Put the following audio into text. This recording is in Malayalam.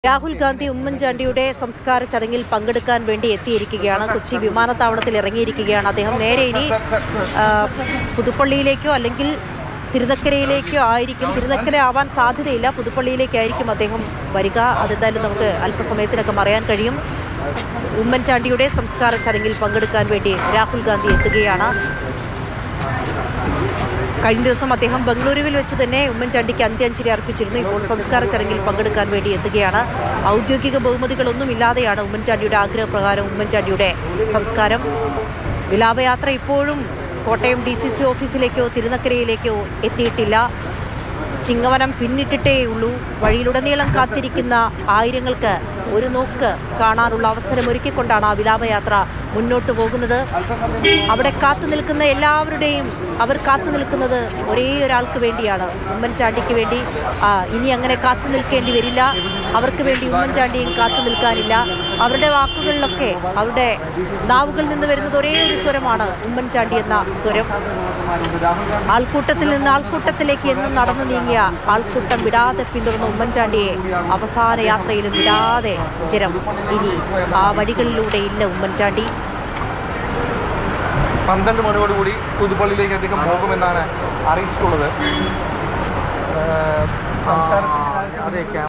രാഹുൽ ഗാന്ധി ഉമ്മൻചാണ്ടിയുടെ സംസ്കാര ചടങ്ങിൽ പങ്കെടുക്കാൻ വേണ്ടി എത്തിയിരിക്കുകയാണ് കൊച്ചി വിമാനത്താവളത്തിൽ ഇറങ്ങിയിരിക്കുകയാണ് അദ്ദേഹം നേരെ ഇനി ആ, പുതുപ്പള്ളിയിലേക്കോ അല്ലെങ്കിൽ തിരുനക്കരയിലേക്കോ ആയിരിക്കും തിരുനക്കര ആവാൻ സാധ്യതയില്ല പുതുപ്പള്ളിയിലേക്കായിരിക്കും അദ്ദേഹം വരിക അതെന്തായാലും നമുക്ക് അല്പസമയത്തിനൊക്കെ അറിയാൻ കഴിയും ഉമ്മൻചാണ്ടിയുടെ സംസ്കാര ചടങ്ങിൽ പങ്കെടുക്കാൻ വേണ്ടി രാഹുൽ ഗാന്ധി എത്തുകയാണ് കഴിഞ്ഞ ദിവസം അദ്ദേഹം ബംഗളൂരുവിൽ വെച്ച് തന്നെ ഉമ്മൻചാണ്ടിക്ക് അന്ത്യാഞ്ജലി അർപ്പിച്ചിരുന്നു ഇപ്പോൾ സംസ്കാര ചടങ്ങിൽ പങ്കെടുക്കാൻ വേണ്ടി എത്തുകയാണ് ഔദ്യോഗിക ബഹുമതികളൊന്നും ഇല്ലാതെയാണ് ഉമ്മൻചാണ്ടിയുടെ ആഗ്രഹപ്രകാരം ഉമ്മൻചാണ്ടിയുടെ സംസ്കാരം വിലാപയാത്ര ഇപ്പോഴും കോട്ടയം ഡി സി സി ഓഫീസിലേക്കോ തിരുനക്കരയിലേക്കോ എത്തിയിട്ടില്ല ചിങ്ങവനം പിന്നിട്ടിട്ടേ ഉള്ളൂ വഴിയിലുടനീളം കാത്തിരിക്കുന്ന ആയിരങ്ങൾക്ക് ഒരു നോക്ക് കാണാനുള്ള അവസരം ഒരുക്കിക്കൊണ്ടാണ് ആ വിലാപയാത്ര മുന്നോട്ട് പോകുന്നത് അവിടെ കാത്തു നിൽക്കുന്ന എല്ലാവരുടെയും അവർ കാത്തു നിൽക്കുന്നത് ഒരേ ഒരാൾക്ക് വേണ്ടിയാണ് ഉമ്മൻചാണ്ടിക്ക് വേണ്ടി ആ, ഇനി അങ്ങനെ കാത്തു നിൽക്കേണ്ടി വരില്ല അവർക്ക് വേണ്ടി ഉമ്മൻചാണ്ടിയും കാത്തു നിൽക്കാനില്ല അവരുടെ വാക്കുകളിലൊക്കെ അവരുടെ നാവുകളിൽ നിന്ന് വരുന്നത് ഒരേ ഒരു സ്വരമാണ് ഉമ്മൻചാണ്ടി എന്ന സ്വരം ആൾക്കൂട്ടത്തിൽ നിന്ന് ആൾക്കൂട്ടത്തിലേക്ക് എന്നും നടന്നു നീങ്ങിയ ആൾക്കൂട്ടം വിടാതെ പിന്തുടർന്ന ഉമ്മൻചാണ്ടിയെ അവസാന യാത്രയിലും വിടാതെ ജനം ഇനി ആ വഴികളിലൂടെ ഇല്ല ഉമ്മൻചാണ്ടി പന്ത്രണ്ട് മണിയോടുകൂടി പുതുപ്പള്ളിയിലേക്ക് അദ്ദേഹം പോകുമെന്നാണ് അറിയിച്ചിട്ടുള്ളത് ഏഹ് സംസ്കാരത്തിന് അതെ